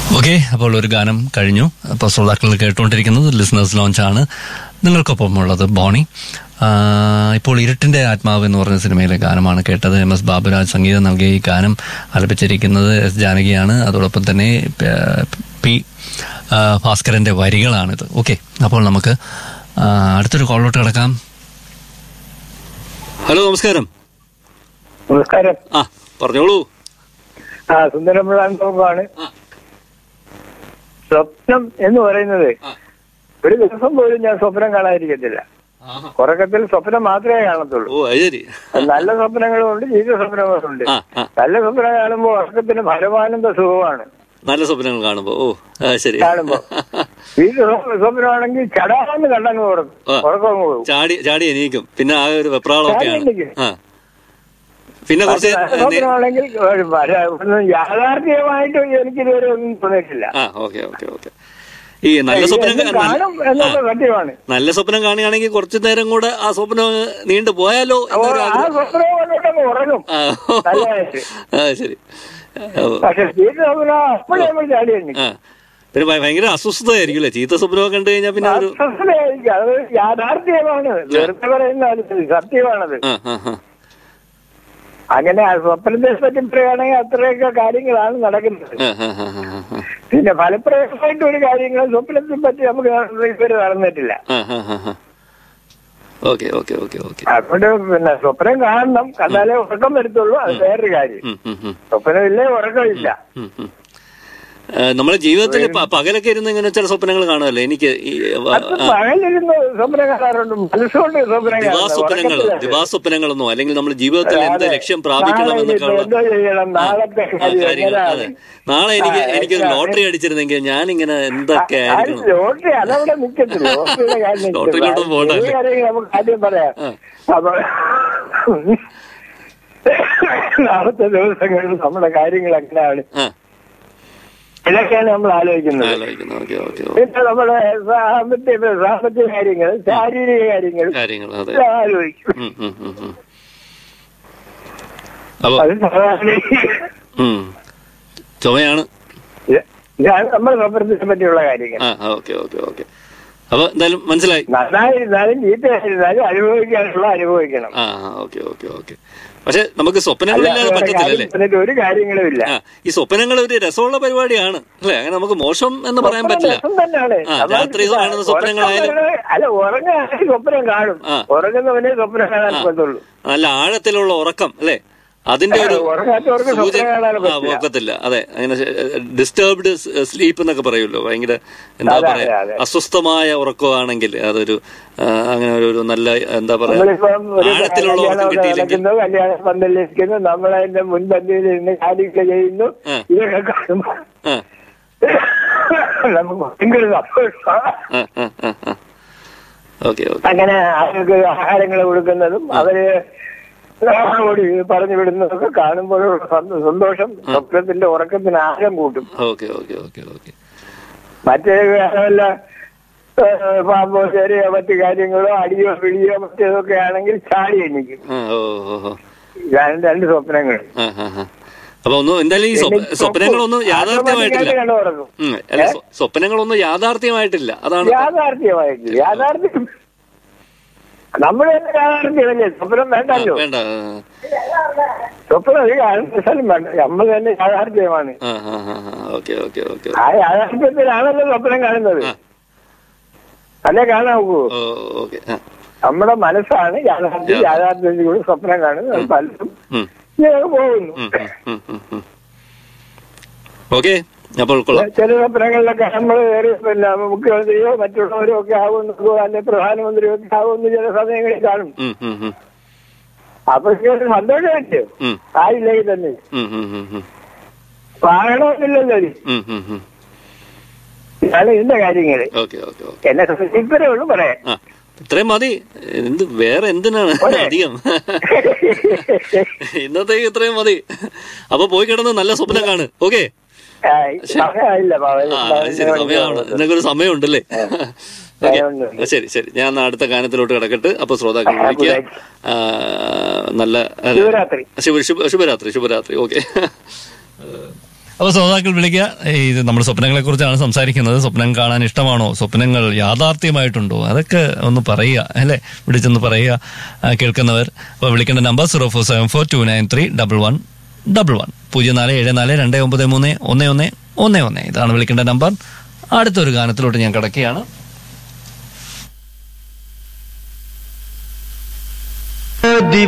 Okay അപ്പോൾ ഒരു ഗാനം കഴിഞ്ഞു അപ്പോൾ ശ്രോതാക്കൾ കേട്ടുകൊണ്ടിരിക്കുന്നത് ലിസണേഴ്സ് ലോഞ്ചാണ് നിങ്ങൾക്കൊപ്പം ഉള്ളത് ബോണി ആ, ഇപ്പോൾ ഇരുട്ടിന്റെ ആത്മാവ് എന്ന് പറഞ്ഞ സിനിമയിലെ ഗാനമാണ് കേട്ടത് എം എസ് ബാബുരാജ് സംഗീതം നൽകിയ ഈ ഗാനം ആലപിച്ചിരിക്കുന്നത് എസ് ജാനകിയാണ് അതോടൊപ്പം തന്നെ പ- പി ആ, ഭാസ്കരന്റെ വരികളാണിത് ഓക്കെ അപ്പോൾ നമുക്ക് ആ, അടുത്തൊരു കോളിലോട്ട് കിടക്കാം ഹലോ നമസ്കാരം നമസ്കാരം ആ പറഞ്ഞോളൂ ആ സുന്ദരമുള്ളാൻ നോക്കാണ് ആ. സ്വപ്നം എന്ന് പറയുന്നത് ആ. ഒരു ദിവസം പോലും ഞാൻ സ്വപ്നം കാണാതിരിക്കത്തില്ല ആഹാ. ഉറക്കത്തിൽ സ്വപ്നം മാത്രമേ കാണത്തുള്ളൂ ഓ അത് ശരി നല്ല സ്വപ്നങ്ങളും ഉണ്ട് ജീവിത സ്വപ്നങ്ങളും ഉണ്ട് ആ ആ നല്ല സ്വപ്നം കാണുമ്പോൾ ഉറക്കത്തിന് പരമാനന്ദ സുഖമാണ് നല്ല സ്വപ്നങ്ങൾ കാണുമ്പോ ഓ ആ ശരി കാണുമ്പോ ജീവിത സ്വപ്ന- സ്വപ്നമാണെങ്കിൽ ചടാന്ന് കണ്ടങ്ങ് ഉറക്കും ആ. ഉറക്കം അങ്ങ് പോകും ചാടി ചാടി എണീക്കും പിന്നെ ആ ഒരു വെപ്രാളമൊക്കെയാണ് ചാടി എണീക്കും. ആ പിന്നെ കുറച്ച് നല്ല നേ- സ്വപ്നമാണെങ്കിൽ ഒരു പര- ഒന്നും യാഥാർത്ഥ്യമായിട്ട് എനിക്കിതുവരെ ഒന്നും തോന്നിയിട്ടില്ല ആ ഓക്കെ ഓക്കെ ഓക്കെ ഈ നല്ല സ്വപ്നം എന്നും കാണും എന്നുള്ള സത്യമാണ് നല്ല സ്വപ്നം കാണുകയാണെങ്കിൽ കുറച്ചു നേരം കൂടെ ആ സ്വപ്നം അങ്ങ് നീണ്ടു പോയാലോ അപ്പോ എന്നൊരു ആ ആഗ്രഹം സ്വപ്നം കൊണ്ടങ്ങ് ഉറങ്ങും ആ നല്ലതായിട്ട്. ആ ശരി ഓ, പക്ഷെ ജീവിത സ്വപ്നം അപ്പോഴേ നമ്മൾ ചാടി എണീക്കും. ആ പിന്നെ ഭയ- ഭയങ്കര അസ്വസ്ഥതയായിരിക്കും അല്ലേ ചീത്ത സ്വപ്നമൊക്കെ കണ്ടു കഴിഞ്ഞാൽ പിന്നെ ഒരു അസ്വസ്ഥതയായിരിക്കും. അത് യാഥാർത്ഥ്യമാണ് വെറുതെ പറയുന്ന അത് സത്യമാണത് ആ ആ ആ അങ്ങനെ ആ സ്വപ്നത്തെ പറ്റി പറയുകയാണെങ്കിൽ അത്രയൊക്കെ കാര്യങ്ങളാണ് നടക്കുന്നത് ആ, ആ, ആ, ആ, ആ. പിന്നെ ഫലപ്രദമായിട്ട് ഒരു കാര്യങ്ങൾ സ്വപ്നത്തെ പറ്റി നമുക്ക് ഇതുവരെ നടന്നിട്ടില്ല ഓക്കെ ഓക്കെ ഓക്കെ ഓക്കെ അതുകൊണ്ട് പിന്നെ സ്വപ്നം കാണണം കണ്ടാലേ ഉറക്കം വരത്തുള്ളൂ അത് വേറൊരു കാര്യം ഉം, ഉം, ഉം, സ്വപ്നമില്ലേ ഉറക്കമില്ല ഉം, ഉം. ആ, നമ്മുടെ ജീവിതത്തിൽ പ- പകലൊക്കെ ഇരുന്ന് ഇങ്ങനെ ചില സ്വപ്നങ്ങൾ കാണുമല്ലോ എനിക്ക് ഈ വ- അത് പകലിരുന്ന് സ്വപ്നം കാണാറുണ്ട് മനസ്സുകൊണ്ട് സ്വപ്നം കാണുന്നത് ദിവാസ്വപ്നങ്ങൾ ഉറക്കത്തിലല്ല. ദിവാസ്വപ്നങ്ങളെന്നോ അല്ലെങ്കിൽ നമ്മൾ ജീവിതത്തിൽ എന്ത് അതെ. ലക്ഷ്യം പ്രാപിക്കണം നാളെ എന്നൊക്കെ ഇനിയിപ്പോ ഉള്ള എന്തോ ചെയ്യണം നാളത്തെ ആ, കാര്യം കാര്യങ്ങൾ അതെ എങ്ങനെയാണ്? നാളെ എനിക്ക് ആ, എനിക്കൊരു ആ, ലോട്ടറി അടിച്ചിരുന്നെങ്കിൽ ഞാനിങ്ങനെ എന്തൊക്കെ ആ, ആയിരിക്കണം ലോട്ടറി അതവിടെ നിൽക്കത്തില്ല ലോട്ടറിയുടെ കാര്യം നിൽക്കത്തില്ല. ലോട്ടറിയിലോട്ട് പോകണ്ട ഒരു കാര്യം നമുക്ക് ആദ്യം പറയാം ആ. അപ്പൊ നാളത്തെ ദിവസങ്ങളിൽ നമ്മുടെ കാര്യങ്ങൾ എങ്ങനെയാണ് ആ ഇതൊക്കെയാണ് നമ്മൾ ആലോചിക്കുന്നത് ആലോചിക്കുന്നു ഓക്കെ ഓക്കെ ഓക്കെ പിന്നെ നമ്മുടെ സാമ്പത്തിക സാമ്പത്തിക കാര്യങ്ങൾ ശാരീരിക കാര്യങ്ങൾ കാര്യങ്ങൾ അതെ എല്ലാം ആലോചിക്കും ഉം, ഉം, ഉം, ഉം. അപ്പൊ അത് സാധാരണ ഉം. ചുമയാണ് ഇത് ഇതാണ് നമ്മുടെ സ്വപ്നത്തിനെ പറ്റിയുള്ള കാര്യങ്ങൾ ആ ഓക്കെ ഓക്കെ ഓക്കെ അപ്പൊ എന്തായാലും മനസ്സിലായി നന്നായിരുന്നാലും ചീത്തയായിരുന്നാലും അനുഭവിക്കാനുള്ള അനുഭവിക്കണം ആ ഓക്കെ ഓക്കെ ഓക്കെ പക്ഷെ നമുക്ക് സ്വപ്നങ്ങളില്ലാതെ അല്ലാതെ പറ്റത്തില്ല അല്ലേ കാര്യം പറഞ്ഞിട്ട് ഒരു കാര്യങ്ങളും ഇല്ല ആ ഈ സ്വപ്നങ്ങൾ ഒരു രസമുള്ള പരിപാടിയാണ് അല്ലേ അങ്ങനെ നമുക്ക് മോശം എന്ന് പറയാൻ പറ്റില്ല രസം തന്നെയാണ് ആ, നമ്മൾ രാത്രി കാണുന്ന സ്വപ്നങ്ങളായാലും- ഉറക്കം വരുന്നത് അല്ല ഉറങ്ങാണെങ്കിൽ സ്വപ്നം കാണും ആ. ഉറങ്ങുന്നവനെ സ്വപ്നം കാണാൻ പറ്റുള്ളൂ നല്ല ആഴത്തിലുള്ള ഉറക്കം അല്ലേ അതിന്റെ ഒരു ഉറങ്ങാത്തവർക്ക് സ്വപ്നം സൂചന കാണാൻ ആ പറ്റില്ല ഒക്കത്തില്ല അതെ അങ്ങനെ ഡിസ്റ്റർബ്ഡ് സ്ലീപ്പ് എന്നൊക്കെ പറയുമല്ലോ ഭയങ്കര എന്താ അതെ, പറയാ അതെ, അതെ. അസ്വസ്ഥമായ ഉറക്കമാണെങ്കിൽ അതൊരു ആ, അങ്ങനെ ഒരു ഒരു നല്ല എന്താ പറയാ നമ്മളിപ്പം ഒരു ആഴത്തിലുള്ള ഉറക്കം കല്യാണം കിട്ടിയില്ലെങ്കിൽ നടക്കുന്നു കല്യാണ പന്തലിരിക്കുന്നു നമ്മളതിന്റെ മുൻപന്തിയിൽ ഇരുന്ന് കാര്യങ്ങൾ ചെയ്യുന്നു ആ. ഇതൊക്കെ കാണുമ്പോൾ ആ നമുക്ക് ഭയങ്കര സന്തോഷമാണ് ആ ആ ആ ആ ഓക്കെ ഓക്കെ അങ്ങനെ അവർക്ക് ആഹാരങ്ങൾ കൊടുക്കുന്നതും അവര് ഓടി പറഞ്ഞു വിടുന്നതൊക്കെ കാണുമ്പോഴുള്ള സന്തോ- സന്തോഷം സ്വപ്നത്തിന്റെ ഉറക്കത്തിന് ആഴം കൂട്ടും ഓക്കെ ഓക്കെ ഓക്കെ ഓക്കെ മറ്റേ വല്ല ഏഹ്, പാമ്പോ ചെറിയോ മറ്റു കാര്യങ്ങളോ അടിയോ പിടിയോ മറ്റേതൊക്കെ ആണെങ്കിൽ ചാടി എണ്ണിക്കും ആ ഓ ഓ ഓ ഇതാണ് രണ്ട് സ്വപ്നങ്ങൾ ആ ആ ആ അപ്പൊ ഒന്നും എന്തായാലും ഈ സ്വപ്ന- സ്വപ്നങ്ങളൊന്നും യാഥാർത്ഥ്യമായിട്ടില്ല കണ്ടു ഉറങ്ങും ഉം, അല്ല സ്വ- സ്വപ്നങ്ങളൊന്നും യാഥാർത്ഥ്യമായിട്ടില്ല അതാണ് യാഥാർത്ഥ്യമായിട്ട് യാഥാർത്ഥ്യം നമ്മൾ തന്നെ യാഥാർത്ഥ്യമല്ലേ സ്വപ്നം വേണ്ടല്ലോ വേണ്ട സ്വപ്നം ഒരു കാരണവശാലും വേണ്ട നമ്മൾ തന്നെ യാഥാർത്ഥ്യമാണ് ആ ആ ആ ഓക്കെ ഓക്കെ ഓക്കെ ആ യാഥാർത്ഥ്യത്തിലാണല്ലോ സ്വപ്നം കാണുന്നത് ആ. അല്ലേ കാണാൻ നോക്കൂ ഓ ഓക്കെ ആ നമ്മുടെ മനസ്സാണ് യാഥാർത്ഥ്യം യാഥാർത്ഥ്യത്തിൽ കൂടി സ്വപ്നം കാണുന്നത് അത് പലതും ഉം, ഇങ്ങനെ പോകുന്നു ഉം, ഉം, ഉം, ഉം. ഓക്കെ അപ്പോൾ കൊള്ളാം ചില സ്വപ്നങ്ങളിലൊക്കെ നമ്മൾ പിന്നെ മുഖ്യമന്ത്രിയോ മറ്റുള്ളവരോ ഒക്കെ ആകുന്നു അല്ലെ പ്രധാനമന്ത്രിയോ ഒക്കെ ആകുന്നു ചില സമയങ്ങളിൽ കാണും ഉം, ഉം, ഉം, അപ്പൊ ഇങ്ങനെ സന്തോഷമല്ലേ ഉം, ആയില്ലെങ്കിൽ തന്നെ ഉം, ഉം, ഉം, ഉം, വാങ്ങണമെന്നില്ലല്ലോ ഇത്. ഉം, ഉം, ഉം. ഇതാണ് ഇതിന്റെ കാര്യങ്ങള് ഓക്കെ ഓക്കെ ഓക്കെ എന്നെ സംബന്ധിച്ച് ഇത്രേ ഉള്ളൂ പറയാൻ ആ ഇത്രയും മതി എന്ത് വേറെ എന്തിനാണ് പോരെ? അധികം ഇന്നത്തേക്ക് ഇത്രയും മതി അപ്പൊ പോയി കിടന്ന് നല്ല സ്വപ്നം കാണ് ഓക്കെ ആ, സമയമായില്ല പാവം. ആ അത് ശരി സമയമാണ് ഇതിനൊക്കെ ഒരു സമയമുണ്ടല്ലേ ഓക്കെ സമയമുണ്ട്. ശരി ശരി ഞാൻ എന്നാ അടുത്ത ഗാനത്തിലോട്ട് കിടക്കട്ടെ അപ്പൊ ശ്രോതാക്കൾ ആ, വിളിക്കുക good ആ, നല്ല അതെ. ശിവരാത്രി ശുഭ ശുഭ- ശുഭരാത്രി ശുഭരാത്രി ഓക്കെ അപ്പൊ ശ്രോതാക്കൾ വിളിക്കുക ഏയ് ഇത് നമ്മൾ സ്വപ്നങ്ങളെ കുറിച്ചാണ് സംസാരിക്കുന്നത് സ്വപ്നം കാണാൻ ഇഷ്ടമാണോ സ്വപ്നങ്ങൾ യാഥാർത്ഥ്യമായിട്ടുണ്ടോ അതൊക്കെ ഒന്ന് പറയുക അല്ലെ വിളിച്ചൊന്ന് പറയുക ആ, കേൾക്കുന്നവർ അപ്പൊ വിളിക്കേണ്ട number zero four seven four two nine three double one double one പൂജ്യം നാല് ഏഴ് നാല് രണ്ട് ഒമ്പത് മൂന്ന് ഒന്ന് ഒന്ന് ഒന്ന് ഒന്ന് ഇതാണ് വിളിക്കേണ്ട നമ്പർ അടുത്തൊരു ഗാനത്തിലോട്ട് ഞാൻ കിടക്കുകയാണ് ദിവ